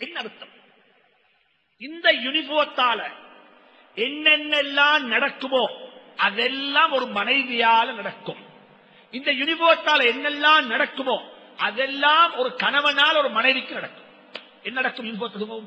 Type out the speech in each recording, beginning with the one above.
என்ன அர்த்தம் இந்த யூனிஃபோத்தால என்னென்னலாம் நடக்குமோ அதெல்லாம் ஒரு மனைவியால நடக்கும் இந்த யூனிஃபோத்தால என்னெல்லாம் நடக்குமோ அதெல்லாம் ஒரு கணவனால் ஒரு மனைவிக்கு நடக்கும் என்ன நடக்கும் யூனிஃபோத்துக்கும்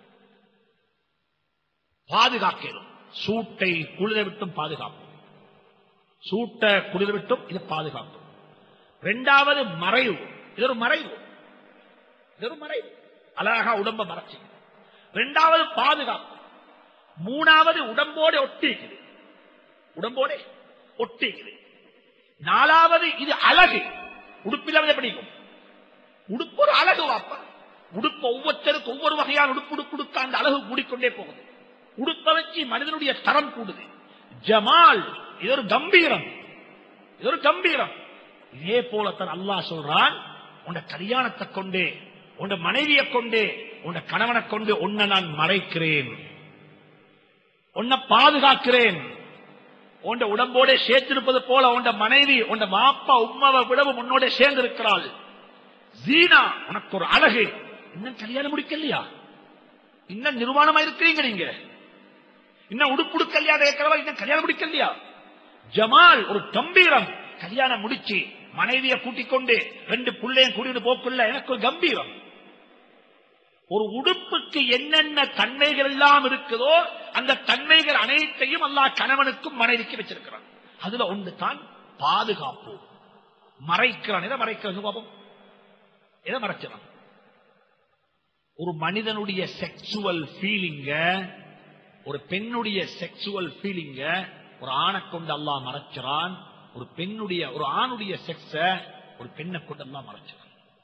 பாதுகாக்கணும் சூட்டை குளிர விட்டும் பாதுகாக்கும் சூட்டை குளிர விட்டும் இது பாதுகாக்கும் இரண்டாவது மறைவு இது ஒரு மறைவு இது ஒரு மறைவு அழகா உடம்ப மறைச்சு இரண்டாவது பாதுகாப்பு மூணாவது உடம்போட ஒட்டிக்குது உடம்போட ஒட்டிக்குது நாலாவது இது அழகு உடுப்பில் படிக்கும் உடுப்பு ஒரு அழகு வாப்பா உடுப்பு ஒவ்வொருத்தருக்கு ஒவ்வொரு வகையான உடுப்பு உடுப்பு உடுக்க அந்த அழகு கூடிக்கொண்டே போகுது உடுப்ப வச்சு மனிதனுடைய தரம் கூடுது ஜமால் இது ஒரு கம்பீரம் இது ஒரு கம்பீரம் இதே போலத்தான் அல்லாஹ் சொல்றான் உன்ட கல்யாணத்தை கொண்டே உன்ட மனைவியை கொண்டே உன்ட கணவனை கொண்டு உன்னை நான் மறைக்கிறேன் உன்னை பாதுகாக்கிறேன் உண்ட உடம்போட சேர்த்திருப்பது போல உண்ட மனைவி உண்ட மாப்பா உம்மாவை விடவும் உன்னோட சேர்ந்து இருக்கிறாள் ஜீனா உனக்கு ஒரு அழகு இன்னும் கல்யாணம் முடிக்கலையா இன்னும் நிர்வாணமா இருக்கிறீங்க நீங்க இன்னும் உடுப்புடு கல்யாணம் இருக்கிறவா இன்னும் கல்யாணம் முடிக்கலையா ஜமால் ஒரு கம்பீரம் கல்யாணம் முடிச்சு மனைவியை கூட்டிக் கொண்டு ரெண்டு பிள்ளையும் கூட்டிட்டு போக்குள்ள எனக்கு ஒரு கம்பீரம் ஒரு உடுப்புக்கு என்னென்ன தன்மைகள் எல்லாம் இருக்குதோ அந்த தன்மைகள் அனைத்தையும் அல்லாஹ் கணவனுக்கும் மனைவிக்கு வச்சிருக்கிறான் அதுல ஒன்று தான் பாதுகாப்பு மறைக்கிறான் எதை மறைக்கிறான் பாப்போம் எதை மறைச்சிடான் ஒரு மனிதனுடைய செக்சுவல் ஃபீலிங்க ஒரு பெண்ணுடைய செக்சுவல் ஃபீலிங்க ஒரு ஆணை கொண்டு அல்லாஹ் மறைச்சிறான் ஒரு பெண்ணுடைய ஒரு ஆணுடைய செக்ஸ ஒரு பெண்ணை கொண்டு அல்லாஹ் மறைச்சிறான்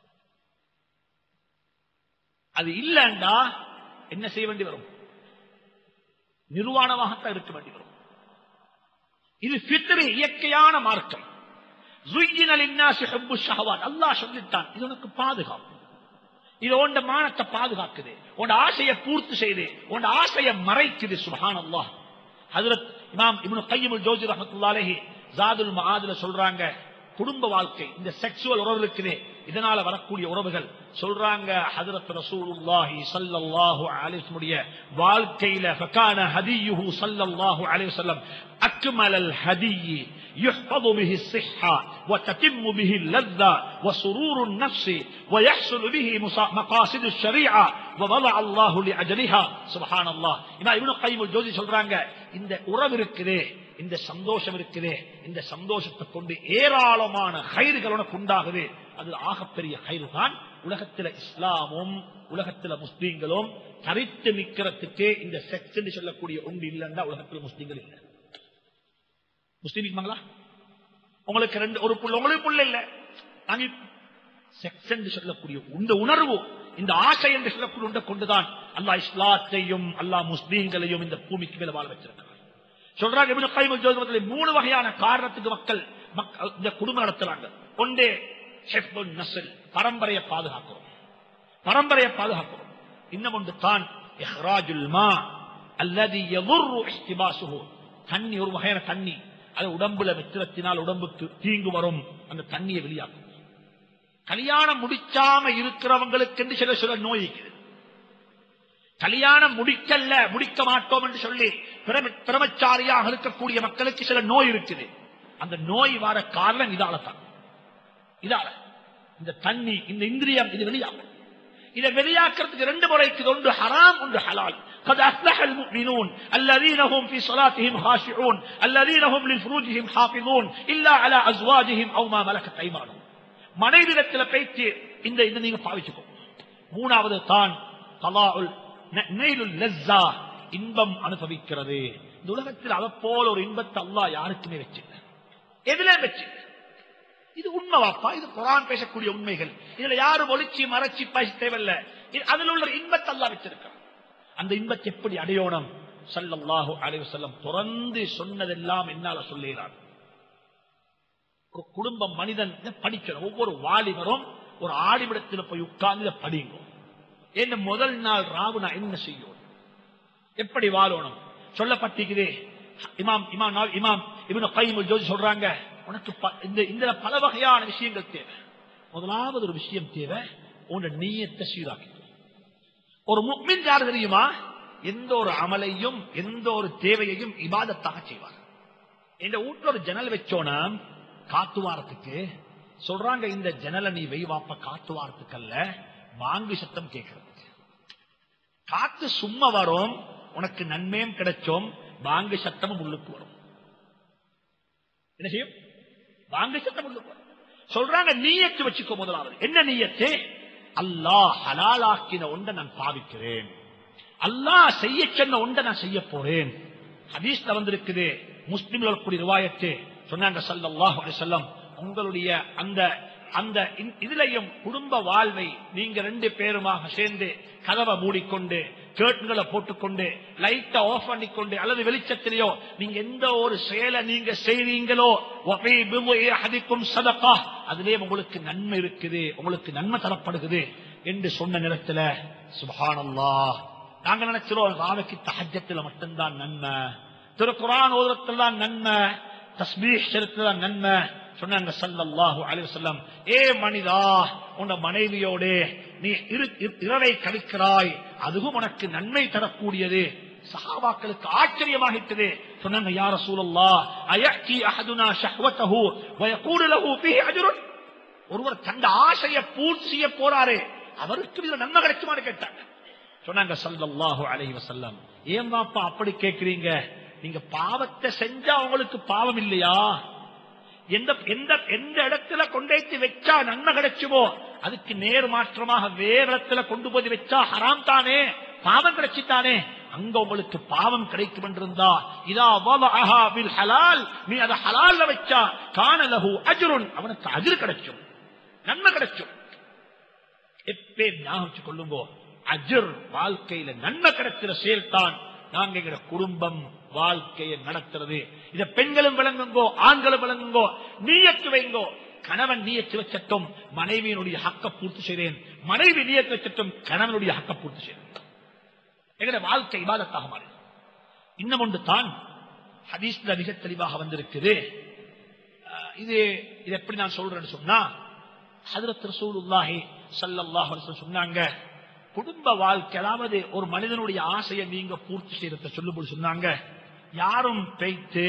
அது இல்லண்டா என்ன செய்ய வேண்டி வரும் நிர்வாணமாகத்தான் இருக்க வேண்டி வரும் இது பித்ரு இயற்கையான மார்க்கம் ஜுய்யினல் இன்னாசி ஹுப்பு ஷஹவாத் அல்லாஹ் சொல்லிட்டான் இது உனக்கு பாதுகாப்பு இது உண்ட மானத்தை பாதுகாக்குது உன் ஆசையை பூர்த்தி செய்து உன் ஆசையை மறைக்குது சுபஹான் அல்லாஹ் ஹஜரத் இமாம் இப்னு கையமுல் ஜோதி ரஹமத்துல்லாலேஹி ஜாதுல் மஆதுல சொல்றாங்க குடும்ப வாழ்க்கை இந்த செக்சுவல் உறவு இருக்குதே இதனால வரக்கூடிய உறவுகள் சொல்றாங்க ஹதரத் ரசூலுல்லாஹி ஸல்லல்லாஹு அலைஹி வஸல்லம் வாழ்க்கையில ஃபகான ஹதியுஹு ஸல்லல்லாஹு அலைஹி வஸல்லம் அக்மலல் ஹதிய் يحفظ به الصحة وتتم به اللذة وسرور النفس ويحصل به مقاصد الشريعة ووضع الله لأجلها سبحان الله إما ابن قيم الجوزي சொல்றாங்க இந்த உறவு இருக்குதே இந்த சந்தோஷம் இருக்குதே இந்த சந்தோஷத்தை கொண்டு ஏராளமான கயிறுகள் உனக்கு உண்டாகுது அது ஆகப்பெரிய கயிறு தான் உலகத்தில் இஸ்லாமும் உலகத்தில் முஸ்லீம்களும் தரித்து நிக்கிறதுக்கு இந்த செக்ஸ் என்று சொல்லக்கூடிய ஒன்று இல்லைன்னா உலகத்தில் முஸ்லீம்கள் இல்லை முஸ்லீம் இருக்குமாங்களா உங்களுக்கு ரெண்டு ஒரு புள்ள உங்களுக்கு புள்ள இல்ல நாங்க செக்ஸ் என்று சொல்லக்கூடிய இந்த உணர்வு இந்த ஆசை என்று சொல்லக்கூடிய ஒன்றை கொண்டுதான் அல்லாஹ் இஸ்லாத்தையும் அல்லாஹ் முஸ்லீம்களையும் இந்த பூமிக்கு மேல வாழ வச்சிருக்கிறார் சொல்றாங்க இப்னு கைம் ஜோதிமத்திலே மூணு வகையான காரணத்துக்கு மக்கள் மக்கள் இந்த குடும்பம் நடத்துறாங்க ஒன்றே ஹெஃபுல் நஸ்ல் பரம்பரையை பாதுகாக்கிறோம் பரம்பரையை பாதுகாக்கிறோம் இன்னும் ஒன்று தான் இஹ்ராஜுல் மா அல்லது எதுர்ரு இஹ்திபாசுஹு தண்ணி ஒரு வகையான தண்ணி அது உடம்புல வெற்றிடத்தினால் உடம்புக்கு தீங்கு வரும் அந்த தண்ணியை வெளியாக்கும் கல்யாணம் முடிச்சாம இருக்கிறவங்களுக்கு என்று சில சில நோய் இருக்குது கல்யாணம் முடிக்கல்ல முடிக்க மாட்டோம் என்று சொல்லி பிரம- பிரமச்சாரியாக இருக்கக்கூடிய மக்களுக்கு சில நோய் இருக்குது அந்த நோய் வர காரணம் இதால தான் இதால இந்த தண்ணி இந்த இந்திரியம் இது வெளியாகும் இதை வெளியாக்குறதுக்கு ரெண்டு முறைக்கு ஒன்று ஹராம் ஒன்று ஹலால் قد أفلح المؤمنون الذين هم في صلاتهم خاشعون الذين هم لفروجهم حافظون إلا على أزواجهم أو ما ملكت أيمانهم மனைவிடத்தில் பேச்சு இந்த இதை நீங்க பாவிச்சுக்கோ மூணாவது தான் தலாஉல் ந- நெய்லுல் லஸ்ஸா இன்பம் அனுபவிக்கிறது இந்த உலகத்தில் அதை போல ஒரு இன்பத்தை அல்லாஹ் யாருக்குமே வச்சில்ல எதுல வச்சில்ல இது உண்மை வாப்பா இது குரான் பேசக்கூடிய உண்மைகள் இதுல யாரும் ஒளிச்சி மறைச்சி பேச தேவையில்ல இது அதுல உள்ள இன்பத்தை அல்லாஹ் வச்சிருக்கான் அந்த இன்பத்தை எப்படி அடையோணம் ஸல்லல்லாஹு அலைஹி வஸல்லம் தொடர்ந்து சொன்னதெல்லாம் என்னால சொல்லுகிறார் ஒரு குடும்பம் மனிதன் இதை படிக்கணும் ஒவ்வொரு வாலிபரும் ஒரு ஆடிமிடத்தில் போய் உட்கார்ந்து இதை படிங்க என்ன முதல் நாள் ராவு நான் என்ன செய்யும் எப்படி வாழணும் சொல்லப்பட்டிருக்குதே இமாம் இமாம் நாவ்- இமாம் இவனு கைமுல் ஜோதி சொல்றாங்க உனக்கு ப- இந்த இந்த பல வகையான விஷயங்கள் தேவை முதலாவது ஒரு விஷயம் தேவை உன்னோட நீயத்தை சீராக்கி ஒரு முக்மின் யார் தெரியுமா எந்த ஒரு அமலையும் எந்த ஒரு தேவையையும் இபாதத்தாக செய்வார் இந்த வீட்டுல ஒரு ஜன்னல் வச்சோனா காத்து வாரத்துக்கு சொல்றாங்க இந்த ஜன்னலை நீ வெய்வாப்ப காத்து வாரத்துக்கு அல்ல வாங்கி சத்தம் கேட்கறதுக்கு காத்து சும்மா வரும் உனக்கு நன்மையும் கிடைச்சோம் வாங்கி சத்தமும் உள்ளுக்கு வரும் என்ன செய்யும் வாங்கி சத்தம் உள்ளுக்கு வரும் சொல்றாங்க நீயத்து வச்சுக்கோ முதலாவது என்ன நீயத்து அல்லாஹ் ஹலாலாக்கின ஒன்றை நான் பாவிக்கிறேன் அல்லாஹ் செய்ய சொன்ன ஒன்றை நான் செய்ய போறேன் ஹதீஸ்ல வந்திருக்குது முஸ்லிம்ல இருக்கக்கூடிய ரிவாயத்து சொன்னாங்க ஸல்லல்லாஹு அலைஹி வஸல்லம் உங்களுடைய அந்த அந்த இ- இதுலயும் குடும்ப வாழ்வை நீங்க ரெண்டு பேருமாக சேர்ந்து கதவை மூடிக்கொண்டு கேட்டுகளை போட்டுக்கொண்டு லைட்டை ஆஃப் பண்ணிக்கொண்டு அல்லது வெளிச்சத்திலேயோ நீங்க எந்த ஒரு செயலை நீங்க செய்றீங்களோ வஃபீ பிதுஇ அஹதிக்கும் ஸதகா அதிலே உங்களுக்கு நன்மை இருக்குது உங்களுக்கு நன்மை தரப்படுகிறது என்று சொன்ன நேரத்துல சுப்ஹானல்லாஹ் நாங்க நினைச்சிரோம் ராவைக்கு தஹஜத்துல மட்டும்தான் நன்மை திருக்குரான் ஓதுறதுல தான் நன்மை தஸ்பீஹ் செலுத்துல தான் நன்மை சொன்னாங்க ஸல்லல்லாஹு அலைஹி வஸல்லம் ஏ மனிதா உன் மனைவியோட நீ இரு- இரு- இரவை கழிக்கிறாய் அதுவும் உனக்கு நன்மை தரக்கூடியது சஹாபாக்களுக்கு ஆச்சரியமாகிட்டது சொன்னாங்க யா ரசூலல்லாஹ் அயக்கி அஹதுனா ஷஹ்வதஹு வயகூலு லஹு ஃபீஹி அஜ்ருன் ஒருவர் தந்த ஆசையை பூர்த்தி செய்ய போறாரு அவருக்கு இதுல நன்மை கிடைக்குமான்னு கேட்டாங்க சொன்னாங்க ஸல்லல்லாஹு அலைஹி வஸல்லம் ஏன் பாப்பா அப்படி கேக்குறீங்க நீங்க பாவத்தை செஞ்சா உங்களுக்கு பாவம் இல்லையா எந்த எந்த எந்த இடத்துல கொண்டேத்தி வச்சா நன்மை கிடைச்சுமோ அதுக்கு நேர் மாற்றமாக வேற இடத்துல கொண்டு போய் வச்சா ஹராம் தானே பாவம் கிடைச்சித்தானே அங்க உங்களுக்கு பாவம் கிடைக்கும் என்றிருந்தா இதா வலஅஹா பில் ஹலால் நீ அதை ஹலால்ல வச்சா கான லஹு அஜ்ருன் அவனுக்கு அஜ்ர் கிடைக்கும் நன்மை கிடைக்கும் எப்பே ஞாபகம் வச்சுக் கொள்ளுங்கோ அஜர் வாழ்க்கையில நன்மை கிடைக்கிற செயல்தான் நாங்க எங்க குடும்பம் வாழ்க்கையை நடத்துறது இத பெண்களும் விளங்குங்கோ ஆண்களும் விளங்குங்கோ நீயத்து வைங்கோ கணவன் நீயத்து வச்சட்டும் மனைவியினுடைய ஹக்க பூர்த்தி செய்தேன் மனைவி நீயத்து வச்சட்டும் கணவனுடைய ஹக்க பூர்த்தி செய்தேன் எங்கட வாழ்க்கை இபாதத்தாக மாறி இன்னும் ஒன்று தான் ஹதீஸ்ல மிக தெளிவாக வந்திருக்குது அஹ் இது இது எப்படி நான் சொல்றேன்னு சொன்னா ஹதரத் ரசூலுல்லாஹி ஸல்லல்லாஹு அலைஹி வஸல்லம் சொன்னாங்க குடும்ப வாழ்க்கை அதாவது ஒரு மனிதனுடைய ஆசையை நீங்க பூர்த்தி செய்யறத சொல்லும்போது சொன்னாங்க யாரும் பெய்த்து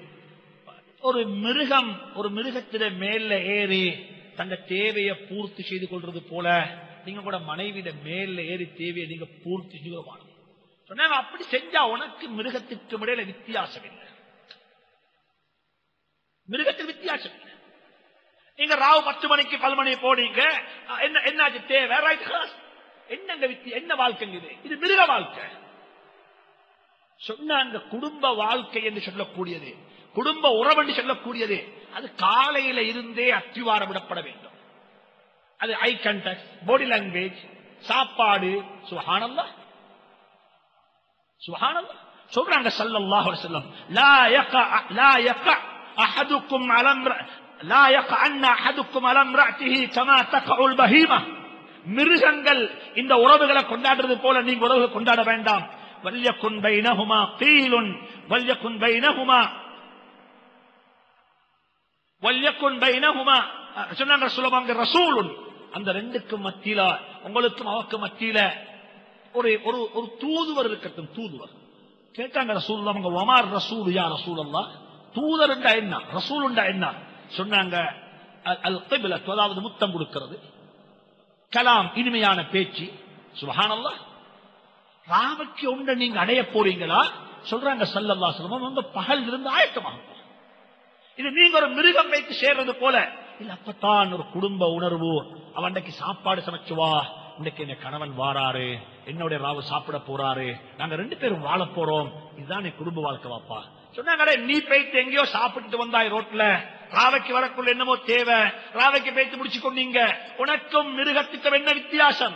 ஒரு மிருகம் ஒரு மிருகத்தில மேல ஏறி தங்க தேவையை பூர்த்தி செய்து கொள்றது போல நீங்க கூட மனைவியிட மேல ஏறி தேவையை நீங்க பூர்த்தி செய்யணும் சொன்னாங்க அப்படி செஞ்சா உனக்கு மிருகத்துக்கு இடையில வித்தியாசம் இல்லை மிருகத்தில் வித்தியாசம் இல்லை நீங்க ராவு பத்து மணிக்கு பல் மணி போனீங்க அஹ் என்ன என்னாச்சு தேவை ரைட் ஹாஸ் என்னங்க வித்தி என்ன வாழ்க்கைங்க இது இது மிருக வாழ்க்கை சொன்னாங்க குடும்ப வாழ்க்கை என்று சொல்லக்கூடியது குடும்ப உறவு என்று சொல்லக்கூடியது அது காலையில இருந்தே அத்திவாரம் விடப்பட வேண்டும் அது ஐ கண்டக்ட் பாடி லாங்குவேஜ் சாப்பாடு சுகானந்தா சுகானந்தா சொல்றாங்க ஸல்லல்லாஹு அலைஹி வஸல்லம் லா யகா லா யகா அஹதுக்கும் அலா இம்ர- லா யகஅன்ன அஹதுக்கும் அலா இம்ரஅத்திஹி கமா தகஉல் பஹீமா மிருகங்கள் இந்த உறவுகளை கொண்டாடுறது போல நீங்க உறவு கொண்டாட வேண்டாம் வல்யக்குன் பைனஹுமா கீலுன் வல்யக்குன் பைனஹுமா வல்யக்குன் பைனஹுமா அஹ் சொன்னாங்க சுலபாங்க ரசூலுன் அந்த ரெண்டுக்கும் மத்தியில உங்களுக்கும் அவக்கு மத்தியில ஒரு ஒரு ஒரு தூதுவர் இருக்கட்டும் தூதுவர் கேட்டாங்க ரசூல் அவங்க ஒமார் ரசூல் யா ரசூல் அல்லா தூதர் என்ன ரசூல் என்ன சொன்னாங்க அல்- அல் கிப்லத், அதாவது முத்தம் கொடுக்கிறது கலாம் இனிமையான பேச்சு சுபஹானல்லாஹ் ராமக்கு ஒன்றை நீங்க அடைய போறீங்களா சொல்றாங்க சல்லல்லா சொல்லுவோம் உங்க பகல் இருந்து ஆயத்தமாகும் இது நீங்க ஒரு மிருகம் வைத்து சேர்றது போல இல்ல அப்பத்தான் ஒரு குடும்ப உணர்வு அவன்டைக்கு சாப்பாடு சமைச்சுவா இன்னைக்கு என் கணவன் வாராரு என்னுடைய ராவு சாப்பிட போறாரு நாங்க ரெண்டு பேரும் வாழ போறோம் இதுதான் என் குடும்ப வாழ்க்கை வாப்பா சொன்னாங்க நீ போயிட்டு எங்கேயோ சாப்பிட்டுட்டு வந்தாய் ரோட்ல ராவைக்கு வரக்குள்ள என்னமோ தேவை ராவைக்கு போயிட்டு முடிச்சு கொண்டீங்க உனக்கும் மிருகத்துக்கும் என்ன வித்தியாசம்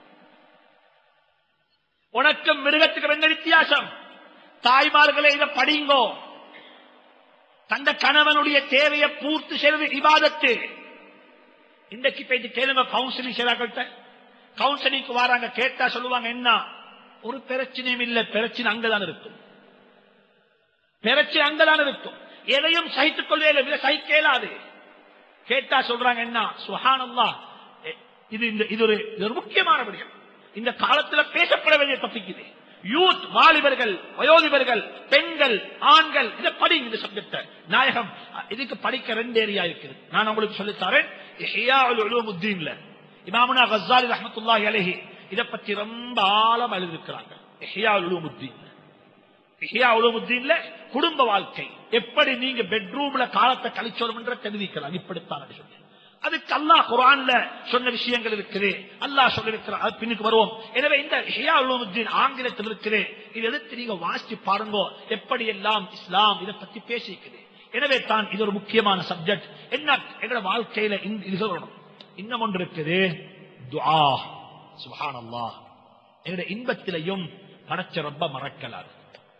உனக்கும் மிருகத்துக்கும் என்ன வித்தியாசம் தாய்மார்களே இதை படிங்கோ தந்த கணவனுடைய தேவையை பூர்த்தி செய்வது இபாதத்து இன்றைக்கு போயிட்டு கேளுங்க கவுன்சிலிங் செய்தாக்கிட்ட கவுன்சிலிங்க்கு வராங்க கேட்டா சொல்லுவாங்க என்ன ஒரு பிரச்சனையும் இல்ல பிரச்சனை அங்கதான் இருக்கும் பிரச்சனை அங்கதான் இருக்கும் எதையும் சகித்துக் கொள்ளவே இல்லை சகிக்க இயலாது கேட்டா சொல்றாங்க என்ன சுஹானல்லா எ- இது இந்த இது ஒரு இது ஒரு முக்கியமான விடயம் இந்த காலத்துல பேசப்பட வேண்டிய டாபிக் இது யூத் வாலிபர்கள் வயோதிபர்கள் பெண்கள் ஆண்கள் இதை படி இந்த சப்ஜெக்ட நாயகம் இதுக்கு படிக்க ரெண்டு ஏரியா இருக்குது நான் உங்களுக்கு சொல்லித்தரேன் இஹ்யாஉல் உலூமுத்தீன்ல இமாமுனா கஸ்ஸாலி ரஹ்மத்துல்லாஹி அலைஹி இத பத்தி ரொம்ப ஆழம் எழுதியிருக்கிறாங்க இஹ்யாஉல் உலூமுத்தீன் இஹ்யா உலூமுத்தீன்ல குடும்ப வாழ்க்கை எப்படி நீங்க பெட்ரூம்ல காலத்தை கழிச்சோம்ன்ற தெரிவிக்கலாம் இப்படித்தான் சொல்லி அதுக்கு அல்லாஹ் குரான்ல சொன்ன விஷயங்கள் இருக்குது அல்லாஹ் சொல்லிருக்கிறார் அது பின்னுக்கு வருவோம் எனவே இந்த ஹியா உலூமுத்தீன் ஆங்கிலத்தில் இருக்குது இது எடுத்து நீங்க வாசிச்சு பாருங்க எப்படி எல்லாம் இஸ்லாம் இதை பத்தி பேசிக்குது எனவே தான் இது ஒரு முக்கியமான சப்ஜெக்ட் என்ன எங்களோட வாழ்க்கையில இந்த- இது சொல்லணும் இன்னும் ஒன்று இருக்குது துஆ சுப்ஹானல்லாஹ் எங்களுடைய இன்பத்திலையும் படைச்ச ரொம்ப மறக்கலாது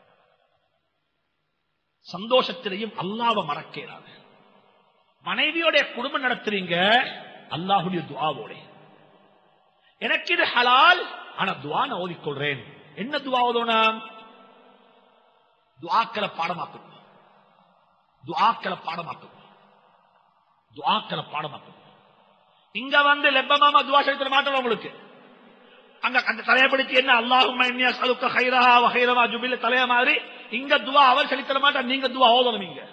சந்தோஷத்திலையும் அல்லாஹ்வை மறக்கிறாது மனைவியோட குடும்பம் நடத்துறீங்க அல்லாஹுடைய துவாவோட எனக்கு இது ஹலால் ஆனா துவா நான் ஓதிக்கொள்றேன் என்ன துவா ஓதணும் துவாக்களை பாடமாக்கணும் துவாக்களை பாடமாக்கணும் துவாக்களை பாடமாக்கணும் இங்க வந்து லெப்பமாமா துவா செலுத்த மாட்டோம் உங்களுக்கு அங்க அந்த தலையப்படுத்தி என்ன அல்லாஹும் அலுக்க ஹைரஹா வஹைரமா ஜுபில தலைய மாதிரி இங்க துவா அவர் செலுத்த மாட்டா நீங்க துவா ஓதணும் இங்க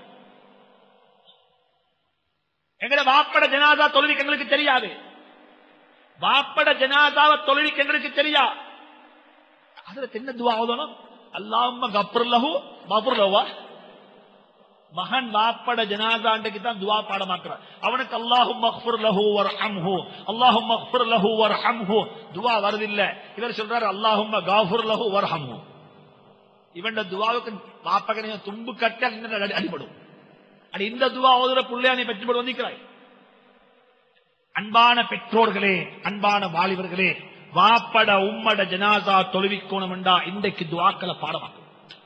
எங்கட வாப்பட ஜனாதா தொழுவிக்கு எங்களுக்கு தெரியாது வாப்பட ஜனாதாவை தொழுவிக்கு எங்களுக்கு தெரியா அதுல என்ன துவா ஓதணும் அல்லாஹும்ம கப்ருல்லஹு மபுர்லவா மகன் வாப்பட ஜனாதாண்டைக்கு தான் துவா பாடமாக்குறான் அவனுக்கு அல்லாஹும் மக்ஃபுர் லஹு வர்ஹம்ஹு அல்லாஹும் மக்ஃபுர் லஹு வர்ஹம்ஹு துவா வருதில்ல இவர் சொல்றாரு அல்லாஹும்ம காஃபுர் லஹு வர்ஹம்ஹு இவன் துவாவுக்கு வாப்பகனைய தும்பு கட்ட அடி- அடிபடும் அடி இந்த துவா ஓதுற புள்ளையா நீ பெற்றுப்படு வந்திக்கிறாய் அன்பான பெற்றோர்களே அன்பான வாலிபர்களே வாப்பட உம்மட ஜனாசா தொழுவிக்கோணம் என்றா இன்றைக்கு துவாக்களை பாடமாக்கும்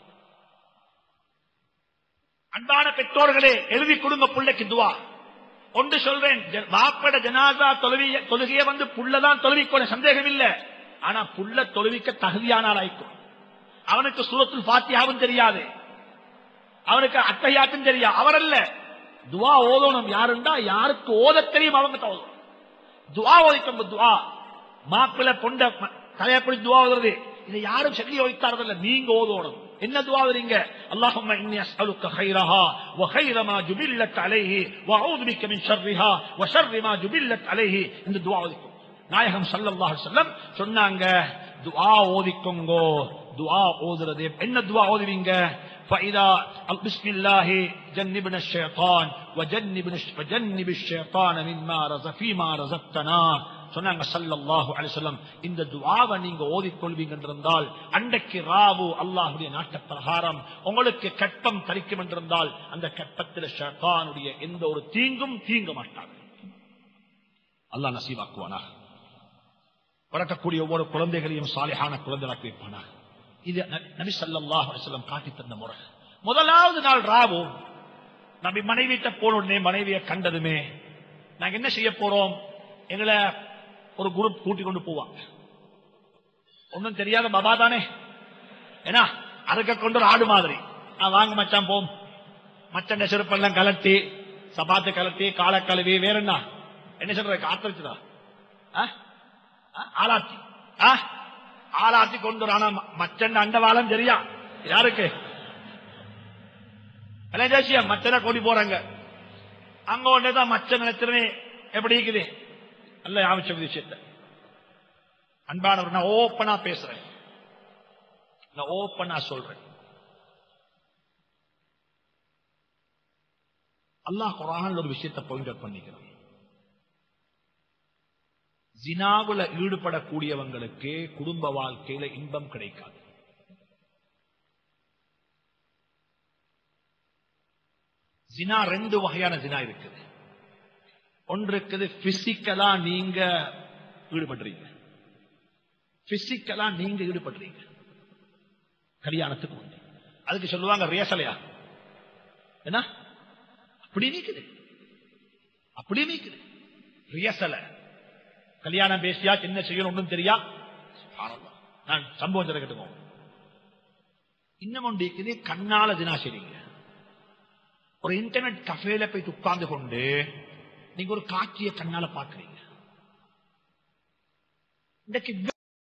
அன்பான பெற்றோர்களே எழுதி கொடுங்க புள்ளைக்கு துவா ஒன்று சொல்றேன் ஜ- வாப்பட ஜனாசா தொழுவிய தொழுகைய வந்து புள்ளதான் தொழுவிக்கோணும் சந்தேகம் இல்ல ஆனா புள்ள தொழுவிக்க தகுதியான ஆயிக்கும் அவனுக்கு சூரத்துல் பாத்தியாவும் தெரியாது அவனுக்கு அத்தையாத்தும் தெரியா அவர் அல்ல துவா ஓதணும் யாருண்டா யாருக்கு ஓத தெரியும் அவங்க தான் ஓதணும் துவா ஓதிக்கும் துவா மாப்பிள்ளை பொண்ட ம- தலையப்படி துவா ஓதுறது இதை யாரும் சொல்லி ஓதித்தாரதில்ல நீங்க ஓதணும் என்ன துவா ஓதுறீங்க اللهم اني اسالك خيرها وخير ما جبلت عليه واعوذ بك من شرها وشر ما جبلت عليه இந்த துவா ஓதிக்கும் நாயகம் ஸல்லல்லாஹு அலைஹி வஸல்லம் சொன்னாங்க துஆ ஓதிக்கோங்கோ துஆ ஓதுறது என்ன துஆ ஓதுவீங்க فإذا بسم الله جنبنا الشيطان وجنبنا وجنب الشيطان مما رزق فيما رزقتنا சொன்னாங்க ஸல்லல்லாஹு அலைஹி வஸல்லம் இந்த துஆவை நீங்க ஓதிக்கொள்வீங்க என்றிருந்தால் அன்றைக்கு ராவு அல்லாஹ்வுடைய நாட்ட பிரகாரம் உங்களுக்கு கற்பம் தரிக்கும் என்றிருந்தால் அந்த கற்பத்தில் ஷைத்தானுடைய எந்த ஒரு தீங்கும் தீங்க மாட்டாங்க அல்லாஹ் நசீவாக்குவானா பிறக்கக்கூடிய ஒவ்வொரு குழந்தைகளையும் சாலிஹான குழந்தைகளாக்கி வைப்பானா இது ந- நபி ஸல்லல்லாஹு அலைஹி வஸல்லம் காட்டி தந்த முறை முதலாவது நாள் ராவு நபி மனைவிட்ட போன உடனே மனைவியை கண்டதுமே நாங்க என்ன செய்ய போறோம் எங்களை ஒரு குரூப் கூட்டி கொண்டு போவாங்க ஒண்ணும் தெரியாத பாபா தானே ஏன்னா அறுக்க கொண்டு ஒரு ஆடு மாதிரி ஆ, வாங்க மச்சான் போம் மச்சண்ட செருப்பெல்லாம் கலட்டி சபாத்து கலட்டி காலை கழுவி வேற என்ன என்ன சொல்ற காத்தடிச்சுதா ஆளாத்தி ஆ? ஆளாத்தி கொண்டு வர. ஆனா ம- மச்சண்ட அண்டவாளம் சரியா யாருக்கு தேசிய மச்சனை கொடி போறாங்க அங்க ஒன்றுதான் மச்ச நினைச்சிருமே எப்படி இருக்குது நல்ல ஆமிச்ச விஷயத்த அன்பானவர் நான் ஓப்பனா பேசுறேன் நான் ஓப்பனா சொல்றேன் அல்லாஹ் குரான் ஒரு விஷயத்தை பாயிண்ட் அவுட் பண்ணிக்கிறான் ஜினாவுல ஈடுபடக்கூடியவங்களுக்கு குடும்ப வாழ்க்கையில இன்பம் கிடைக்காது ஜினா ரெண்டு வகையான ஜினா இருக்குது ஒன்று இருக்குது பிசிக்கலா நீங்க ஈடுபடுறீங்க பிசிக்கலா நீங்க ஈடுபடுறீங்க கல்யாணத்துக்கு முன்னே அதுக்கு சொல்லுவாங்க ரேசலையா என்ன அப்படி நீக்குது அப்படி நீக்குது ரியசல கல்யாணம் பேசியா என்ன செய்யணும் ஒன்றும் தெரியா சுப்ஹானல்லாஹ். நான் சம்பவம் சொல்லக்கட்டுமோ இன்னும் ஒன்று இருக்குது கண்ணால தினா செய்றீங்க ஒரு இன்டர்நெட் கஃபேல போய் உட்கார்ந்து கொண்டு நீங்க ஒரு காட்சியை கண்ணால பாக்குறீங்க இன்றைக்கு